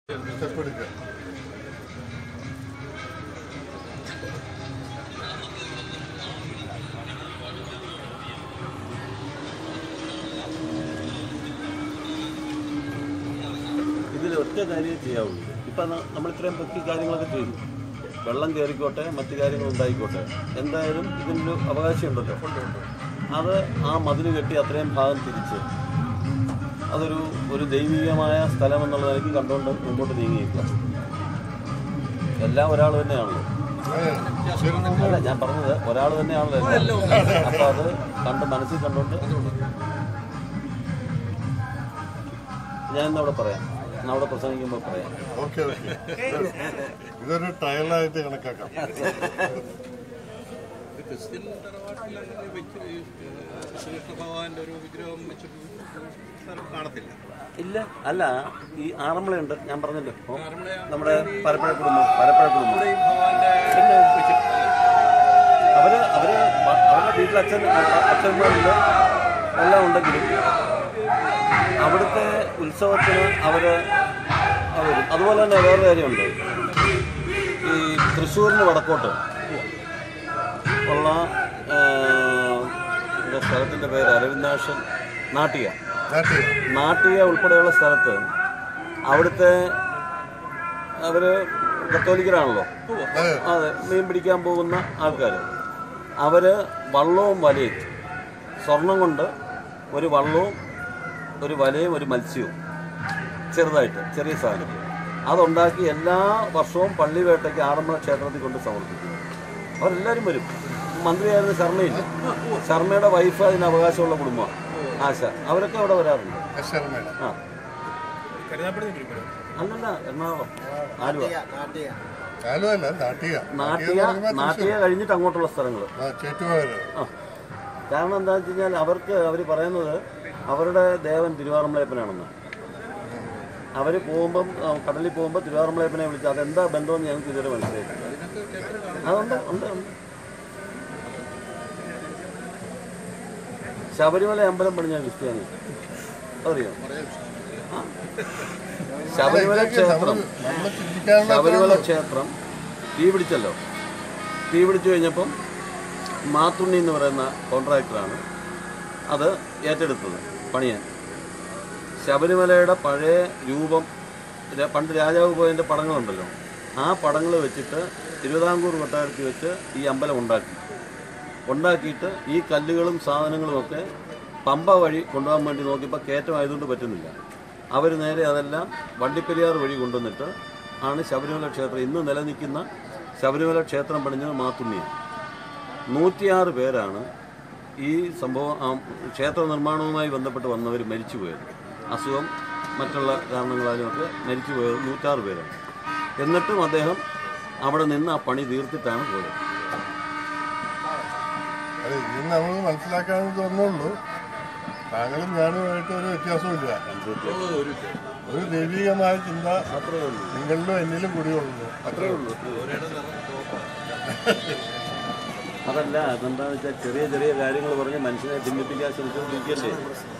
Step എടുക്കുക ഇതിൽ ഒറ്റ കാര്യം ചെയ്യാവുള്ളൂ ഇപ്പം നമ്മൾ ഇത്രയും പൊക്കി കാര്യങ്ങളൊക്കെ ചെയ്തു വെള്ളം കയറിക്കോട്ടെ മറ്റു കാര്യങ്ങൾ ഉണ്ടായിക്കോട്ടെ എന്തായാലും ഇതിനൊരു അവകാശമുണ്ടല്ലോ അത് ആ മതിൽ കെട്ടി അത്രയും ഭാഗം തിരിച്ച് അതൊരു ഒരു ദൈവികമായ സ്ഥലം എന്നുള്ള നിലയ്ക്ക് കണ്ടുകൊണ്ട് മുമ്പോട്ട് നീങ്ങിയിരിക്കുക എല്ലാം ഒരാൾ തന്നെയാണല്ലോ അല്ല ഞാൻ പറഞ്ഞത് ഒരാൾ തന്നെയാണല്ലോ എല്ലാം. അപ്പൊ അത് കണ്ട് മനസ്സിൽ കണ്ടുകൊണ്ട് ഞാൻ ഇന്നവിടെ പറയാം ഇന്ന് അവിടെ പ്രസംഗിക്കുമ്പോൾ പറയാം ഓക്കെ ഓക്കെ ഇതൊരു ട്രയലായിട്ട് കണക്കാക്കാം ഇത് ക്രിസ്ത്യൻ തറവാട്ടിൽ അങ്ങനെ വെച്ച് ഈ, ഏഹ്, ശ്രീകൃഷ്ണ ഭഗവാന്റെ ഒരു വിഗ്രഹം വെച്ചിട്ട് സ്ഥലം കാണത്തില്ല ഇല്ല അല്ല ഈ ആറന്മുളയുണ്ട് ഞാൻ പറഞ്ഞല്ലോ ഇപ്പൊ നമ്മുടെ പരപ്പഴ കുടുംബം പരപ്പഴ കുടുംബം ഈ ഭഗവാന്റെ വെച്ചിട്ടില്ല അവര് അവര് വ- അവരുടെ വീട്ടിൽ അച്ഛൻ അച്ഛന്മാരുണ്ട് എല്ലാം ഉണ്ടെങ്കിലും അവിടുത്തെ ഉത്സവത്തിന് അവര് വരും അതുപോലെ തന്നെ വേറെ കാര്യമുണ്ട് ഈ തൃശ്ശൂരിന് വടക്കോട്ട് ഉള്ള ആ, എന്താ സ്ഥലത്തിൻ്റെ പേര് അരവിന്ദാക്ഷൻ നാട്ടിക നാട്ടിൽ നാട്ടിക ഉൾപ്പെടെയുള്ള സ്ഥലത്ത് അവിടുത്തെ അവര് കത്തോലിക്കരാണല്ലോ അതെ അതെ മീൻ പിടിക്കാൻ പോകുന്ന ആൾക്കാർ അവര് വള്ളവും വലയും സ്വർണം കൊണ്ട് ഒരു വള്ളവും ഒരു വലയും ഒരു മത്സ്യവും ചെറുതായിട്ട് ചെറിയ സാധനം അതുണ്ടാക്കി എല്ലാ വർഷവും പള്ളിവേട്ടയ്ക്ക് ആറന്മുള ക്ഷേത്രത്തിൽ കൊണ്ട് സമർപ്പിക്കും അവരെല്ലാവരും വരും മന്ത്രിയായിരുന്ന ശർമ്മയില്ല ശർമ്മയുടെ വൈഫ് അതിന് അവകാശമുള്ള കുടുംബമാണ് ആശ അവരൊക്കെ അവിടെ വരാറുണ്ട് ശർമ്മയുടെ ആ അല്ലല്ല എറണാകുളം ആലുവ കാലുമല്ല നാട്ടിക നാട്ടിക നാട്ടിക കഴിഞ്ഞിട്ട് അങ്ങോട്ടുള്ള സ്ഥലങ്ങൾ ചേറ്റുമാര് ആ കാരണം എന്താ വെച്ച് കഴിഞ്ഞാൽ അവർക്ക് അവർ പറയുന്നത് അവരുടെ ദേവൻ തിരുവാറന്മുളയപ്പനാണെന്ന് അവർ പോകുമ്പം ആ, കടലിൽ പോകുമ്പോൾ തിരുവാറന്മുളയപ്പനെ വിളിച്ച് അതെന്താ ബന്ധമെന്ന് ഞങ്ങൾക്ക് ഇതുവരെ മനസ്സിലായി അതുണ്ട് ഉണ്ട് ഉണ്ട് ശബരിമല അമ്പലം പണിഞ്ഞ ക്രിസ്ത്യാനി അറിയോ ആ. ശബരിമല ക്ഷേത്രം നമ്മൾ ചിന്തിക്കാനുള്ള ശബരിമല ക്ഷേത്രം തീ പിടിച്ചല്ലോ തീ പിടിച്ചു കഴിഞ്ഞപ്പം മാത്തുണ്ണി എന്ന് പറയുന്ന കോൺട്രാക്ടറാണ് അത് ഏറ്റെടുത്തത് പണിയാൻ ശബരിമലയുടെ പഴയ രൂപം ര- പണ്ട് രാജാവ് പോയതിൻ്റെ പടങ്ങളുണ്ടല്ലോ ആ പടങ്ങൾ വെച്ചിട്ട് തിരുവിതാംകൂർ കൊട്ടാരത്തിൽ വെച്ച് ഈ അമ്പലം ഉണ്ടാക്കി ഉണ്ടാക്കിയിട്ട് ഈ കല്ലുകളും സാധനങ്ങളും ഒക്കെ പമ്പ വഴി കൊണ്ടുപോകാൻ വേണ്ടി നോക്കിയപ്പോൾ കയറ്റമായതുകൊണ്ട് പറ്റുന്നില്ല അവർ നേരെ അതെല്ലാം വണ്ടിപ്പെരിയാർ വഴി കൊണ്ടുവന്നിട്ട് ആണ് ശബരിമല ക്ഷേത്രം ഇന്ന് നിലനിൽക്കുന്ന ശബരിമല ക്ഷേത്രം പണിഞ്ഞത് മാത്തുണ്ണിയാണ് നൂറ്റിയാറ് പേരാണ് ഈ സംഭവം ആ ക്ഷേത്ര നിർമ്മാണവുമായി ബന്ധപ്പെട്ട് വന്നവർ മരിച്ചുപോയത് അസുഖം മറ്റുള്ള കാരണങ്ങളാലുമൊക്കെ മരിച്ചുപോയത് നൂറ്റാറ് പേരാണ് എന്നിട്ടും അദ്ദേഹം അവിടെ നിന്ന് ആ പണി തീർത്തിട്ടാണ് പോയത് അതെ ഇതിന് നമ്മൾ മനസ്സിലാക്കാമെന്ന് തോന്നുള്ളൂ താങ്കളും ഞാനുമായിട്ട് ഒരു വ്യത്യാസമില്ല ഒരു ദൈവികമായ ചിന്ത അത്രേ ഉള്ളൂ നിങ്ങളിലും എന്നിലും കൂടിയുള്ളൂ അത്രേ ഉള്ളൂ അതല്ല അതെന്താണെന്ന് വെച്ചാൽ ചെറിയ ചെറിയ കാര്യങ്ങൾ പറഞ്ഞ് മനുഷ്യനെ ഭിന്നിപ്പിക്കാൻ ശ്രമിച്ചുകൊണ്ടിരിക്കല്ലേ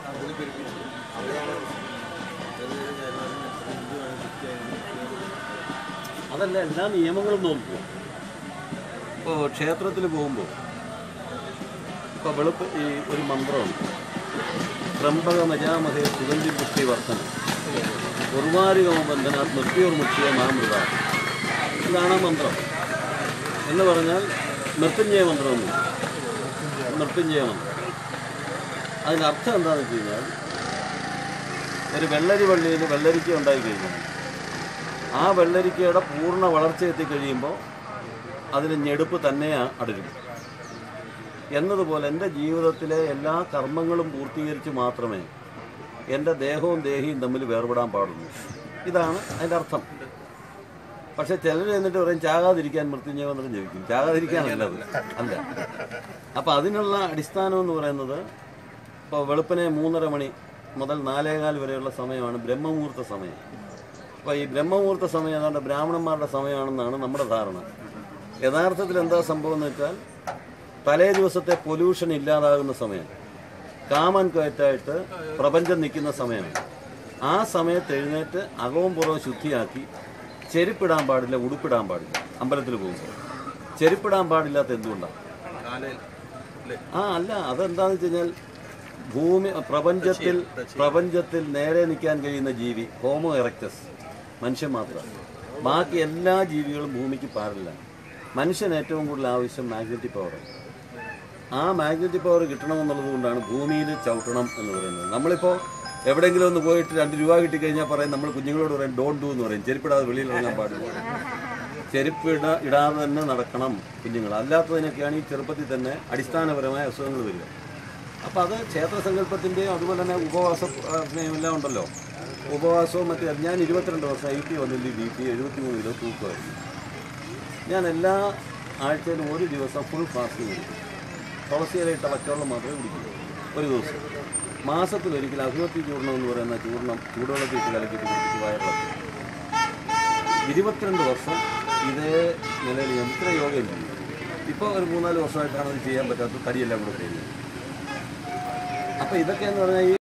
അതല്ല എല്ലാ നിയമങ്ങളും നോക്കുക ഇപ്പോൾ ക്ഷേത്രത്തിൽ പോകുമ്പോൾ ഇപ്പോൾ വെളുപ്പ് ഈ ഒരു മന്ത്രമുണ്ട് ത്രംബക മജാമഹേ സുഗന്ധി പുഷ്ടി വർദ്ധനം ഉർവാരികമ ബന്ധനാത് മൃത്യോർമുക്ഷിയ മാമൃത ഇതാണ് ആ മന്ത്രം എന്ന് പറഞ്ഞാൽ മൃത്യുഞ്ജയ മന്ത്രമൊന്നും മൃത്യുഞ്ജയ മന്ത്രം അതിൻ്റെ അർത്ഥം എന്താണെന്ന് വെച്ച് കഴിഞ്ഞാൽ ഒരു വെള്ളരി വള്ളിയിൽ വെള്ളരിക്ക ഉണ്ടായി കഴിഞ്ഞാൽ ആ വെള്ളരിക്കയുടെ പൂർണ്ണ വളർച്ച എത്തിക്കഴിയുമ്പോൾ അതിന് ഞെടുപ്പ് തന്നെ അടരും എന്നതുപോലെ എൻ്റെ ജീവിതത്തിലെ എല്ലാ കർമ്മങ്ങളും പൂർത്തീകരിച്ച് മാത്രമേ എൻ്റെ ദേഹവും ദേഹിയും തമ്മിൽ വേർപെടാൻ പാടുള്ളൂ ഇതാണ് അതിൻ്റെ അർത്ഥം പക്ഷെ ചിലർ എന്നിട്ട് പറയും ചാകാതിരിക്കാൻ മൃത്യുഞ്ജയ മന്ത്രം ജപിക്കും ചാകാതിരിക്കാനല്ല അത് അല്ല അപ്പം അതിനുള്ള അടിസ്ഥാനം എന്ന് പറയുന്നത് ഇപ്പോൾ വെളുപ്പിനെ മൂന്നര മണി മുതൽ നാലേകാൽ വരെയുള്ള സമയമാണ് ബ്രഹ്മമുഹൂർത്ത സമയം അപ്പോൾ ഈ ബ്രഹ്മമുഹൂർത്ത സമയം ഏതാണ്ട് ബ്രാഹ്മണന്മാരുടെ സമയമാണെന്നാണ് നമ്മുടെ ധാരണ യഥാർത്ഥത്തിൽ എന്താ സംഭവം എന്ന് വെച്ചാൽ തലേ ദിവസത്തെ പൊല്യൂഷൻ ഇല്ലാതാകുന്ന സമയം കാമൻ കയറ്റായിട്ട് പ്രപഞ്ചം നിൽക്കുന്ന സമയമാണ് ആ സമയത്ത് എഴുന്നേറ്റ് അകവും പുറവും ശുദ്ധിയാക്കി ചെരുപ്പിടാൻ പാടില്ല ഉടുപ്പിടാൻ പാടില്ല അമ്പലത്തിൽ പോകുമ്പോൾ ചെരുപ്പിടാൻ പാടില്ലാത്ത എന്തുകൊണ്ടാണ് കാലയിൽ അല്ലേ ആ അല്ല അതെന്താന്ന് വെച്ച് കഴിഞ്ഞാൽ ഭൂമി പ്രപഞ്ചത്തിൽ പ്രപഞ്ചത്തിൽ നേരെ നിൽക്കാൻ കഴിയുന്ന ജീവി ഹോമോ എറക്ടസ് മനുഷ്യൻ മാത്രം ബാക്കി എല്ലാ ജീവികളും ഭൂമിക്ക് പാടില്ല മനുഷ്യൻ ഏറ്റവും കൂടുതൽ ആവശ്യം മാഗ്നറ്റിക് പവറാണ് ആ മാഗ്നറ്റിക് പവർ കിട്ടണമെന്നുള്ളത് കൊണ്ടാണ് ഭൂമിയിൽ ചവിട്ടണം എന്ന് പറയുന്നത് നമ്മളിപ്പോൾ എവിടെയെങ്കിലും ഒന്ന് പോയിട്ട് രണ്ട് രൂപ കിട്ടിക്കഴിഞ്ഞാൽ പറയും നമ്മൾ കുഞ്ഞുങ്ങളോട് പറയും ഡോൺ ഡു എന്ന് പറയും ചെരുപ്പിടാതെ വെളിയിൽ ഇറങ്ങാൻ പാടില്ല ചെരുപ്പ് ഇട ഇടാതെ തന്നെ നടക്കണം കുഞ്ഞുങ്ങൾ അല്ലാത്തതിനൊക്കെയാണ് ഈ ചെറുപ്പത്തിൽ തന്നെ അടിസ്ഥാനപരമായ അസുഖങ്ങൾ വരിക അപ്പോൾ അത് ക്ഷേത്രസങ്കല്പത്തിൻ്റെയും അതുപോലെ തന്നെ ഉപവാസ പ്രാർത്ഥനയും എല്ലാം ഉണ്ടല്ലോ ഉപവാസവും മറ്റേ ഞാൻ ഇരുപത്തിരണ്ട് വർഷം ഐ ടി വന്നില്ല ബി പി എഴുപത്തി മൂന്ന് കിലോ തൂക്കമായിരുന്നു ഞാൻ എല്ലാ ആഴ്ചയിലും ഒരു ദിവസം ഫുൾ ഫാസ്റ്റിംഗ് കുടിക്കും തുളസിയിലയിട്ട പച്ചവെള്ളം മാത്രമേ കുടിക്കൂ ഒരു ദിവസം മാസത്തിലൊരിക്കൽ അഭിവത്തി ചൂർണം എന്ന് പറയുന്ന ചൂർണം ചൂടുവെള്ളത്തിൽ ഇട്ട് കലക്കിയിട്ട് കുടിച്ചിട്ട് വയറിളക്കും ഇരുപത്തിരണ്ട് വർഷം ഇതേ നിലയിൽ ഞാൻ ഇത്ര യോഗയും ചെയ്യും ഇപ്പോൾ ഒരു മൂന്നാല് വർഷമായിട്ടാണ് അത് ചെയ്യാൻ പറ്റാത്ത തടിയെല്ലാം കൂടെ ചെയ്യുന്നത് അപ്പോൾ ഇതൊക്കെ എന്ന് പറഞ്ഞാൽ ഈ